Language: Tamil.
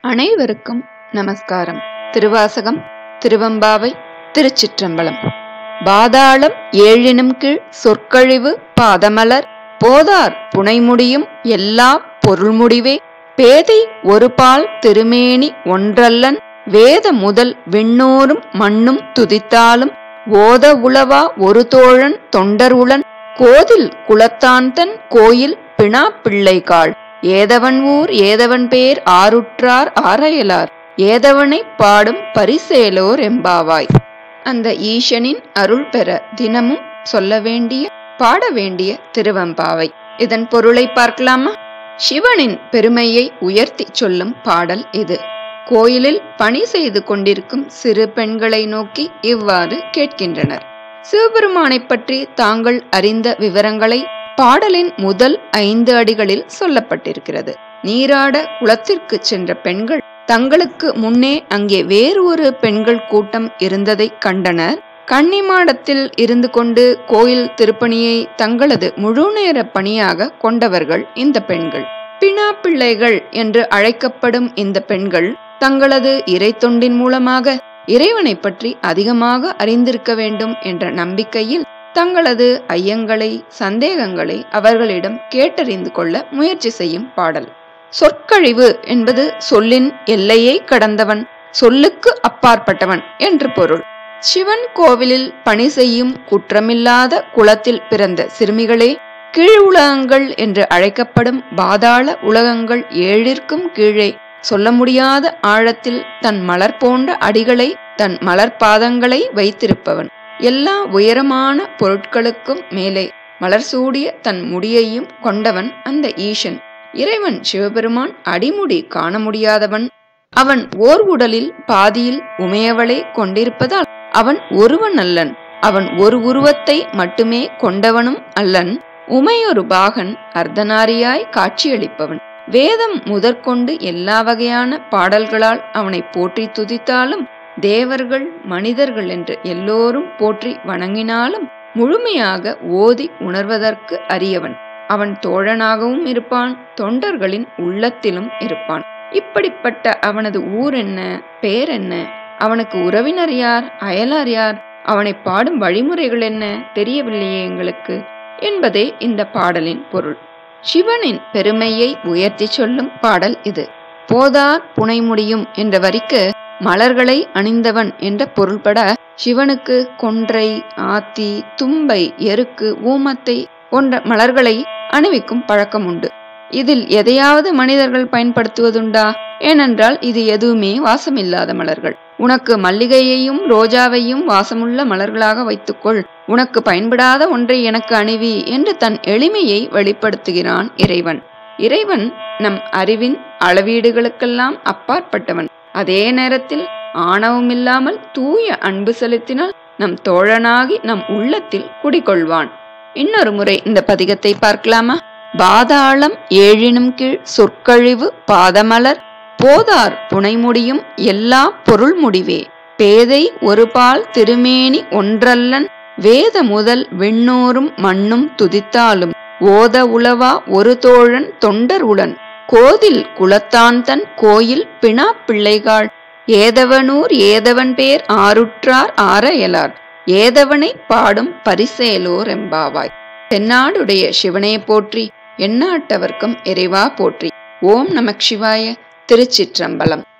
அனைவருக்கும் நமஸ்காரம் திருவாசகம் திருவம்பாவை திருச்சிற்றம்பலம் பாதாளம் ஏழினும் கீழ் சொற்கழிவு பாதமலர் போதார் புனைமுடியும் எல்லா பொருள்முடிவே பேதை ஒரு பால் திருமேனி ஒன்றல்லன் வேத முதல் விண்ணோரும் மண்ணும் துதித்தாலும் ஓத உளவா ஒரு தோழன் தொண்டர் உளன் கோதில் குலத்தான்தன் கோயில் பிணா பிள்ளைகாள் ஏதவன் ஊர் ஏதவன் பேர் ஆருற்றார் ஆரையலார் ஏதவனை பாடும் பரிசேலோர் எம்பாவாய் அந்த ஈசனின் அருள் பெற தினமும் சொல்ல வேண்டிய பாட வேண்டிய திருவம்பாவை இதன் பொருளை பார்க்கலாமா சிவனின் பெருமையை உயர்த்தி சொல்லும் பாடல் இது கோயிலில் பணி செய்து கொண்டிருக்கும் சிறு பெண்களை நோக்கி இவ்வாறு கேட்கின்றனர் சிவபெருமானைப் பற்றி தாங்கள் அறிந்த விவரங்களை பாடலின் முதல் ஐந்து அடிகளில் சொல்லப்பட்டிருக்கிறது நீராட குளத்திற்கு சென்ற பெண்கள் தங்களுக்கு முன்னே அங்கே வேறு ஒரு பெண்கள் கூட்டம் இருந்ததை கண்டனர் கன்னிமாடத்தில் இருந்து கொண்டு கோயில் திருப்பணியை தங்களது முழு நேர பணியாக கொண்டவர்கள் இந்த பெண்கள் பிணா பிள்ளைகள் என்று அழைக்கப்படும் இந்த பெண்கள் தங்களது இறை தொண்டின் மூலமாக இறைவனை பற்றி அதிகமாக அறிந்திருக்க வேண்டும் என்ற நம்பிக்கையில் தங்களது ஐயங்களை சந்தேகங்களை அவர்களிடம் கேட்டறிந்து கொள்ள முயற்சி செய்யும் பாடல் சொற்கழிவு என்பது சொல்லின் எல்லையை கடந்தவன் சொல்லுக்கு அப்பாற்பட்டவன் என்று பொருள் சிவன் கோவிலில் பணி செய்யும் குற்றமில்லாத குலத்தில் பிறந்த சிறுமிகளே கீழ் உலகங்கள் என்று அழைக்கப்படும் பாதாள உலகங்கள் ஏழிற்கும் கீழே சொல்ல முடியாத ஆழத்தில் தன் மலர் போன்ற அடிகளை தன் மலர் பாதங்களை வைத்திருப்பவன் எல்லா உயரமான பொருட்களுக்கும் மேலே மலர் சூடிய தன் முடியையும் கொண்டவன் அந்த ஈசன் இறைவன் சிவபெருமான் அடிமுடி காண முடியாதவன் அவன் ஓர் உடலில் பாதியில் உமையவளை கொண்டிருப்பதால் அவன் ஒருவன் அல்லன் அவன் ஒரு உருவத்தை மட்டுமே கொண்டவனும் அல்லன் உமையொரு பாகன் அர்த்தநாரியாய் காட்சியளிப்பவன் வேதம் முதற்கொண்டு எல்லா வகையான பாடல்களால் அவனை போற்றி துதித்தாலும் தேவர்கள் மனிதர்கள் என்று எல்லோரும் போற்றி வணங்கினாலும் முழுமையாக ஓதி உணர்வதற்கு அரியவன் அவன் தோழனாகவும் இருப்பான் தொண்டர்களின் உள்ளத்திலும் இருப்பான் இப்படிப்பட்ட அவனது ஊர் என்ன பேர் என்ன அவனுக்கு உறவினர் யார் அயலார் யார் அவனை பாடும் வழிமுறைகள் என்ன தெரியவில்லையே எங்களுக்கு என்பதே இந்த பாடலின் பொருள் சிவனின் பெருமையை உயர்த்தி சொல்லும் பாடல் இது போதார் புனை முடியும் என்ற வரிக்கு மலர்களை அணிந்தவன் என்ற பொருள்பட சிவனுக்கு கொன்றை ஆத்தி தும்பை எருக்கு ஊமத்தை போன்ற மலர்களை அணிவிக்கும் பழக்கம் உண்டு இதில் எதையாவது மனிதர்கள் பயன்படுத்துவதுண்டா ஏனென்றால் இது எதுவுமே வாசமில்லாத மலர்கள் உனக்கு மல்லிகையையும் ரோஜாவையும் வாசமுள்ள மலர்களாக வைத்துக்கொள் உனக்கு பயன்படாத ஒன்றை எனக்கு அணிவி என்று தன் எளிமையை வெளிப்படுத்துகிறான் இறைவன் இறைவன் நம் அறிவின் அளவீடுகளுக்கெல்லாம் அப்பாற்பட்டவன் அதே நேரத்தில் ஆணவமில்லாமல் தூய அன்பு செலுத்தினால் நம் தோழனாகி நம் உள்ளத்தில் குடிகொள்வான் இன்னொரு முறை இந்த பதிகத்தை பார்க்கலாமா பாதாளம் ஏழினும் கீழ் சொற்கழிவு பாதமலர் போதார் புனைமுடியும் எல்லா பொருள் முடிவே பேதை ஒரு பால் திருமேனி ஒன்றல்லன் வேத முதல் விண்ணோரும் மண்ணும் துதித்தாலும் ஓத உளவா ஒரு தோழன் தொண்டர் உளன் கோதில் குலத்தான் தன் கோயில் பிணா பிள்ளைகாள் ஏதவனூர் ஏதவன் பேர் ஆருற்றார் ஆரையலார் ஏதவனை பாடும் பரிசேலோர் எம்பாவாய் தென்னாடுடைய சிவனே போற்றி எண்ணாட்டவர்க்கும் இறைவா போற்றி ஓம் நமக் சிவாய திருச்சிற்றம்பலம்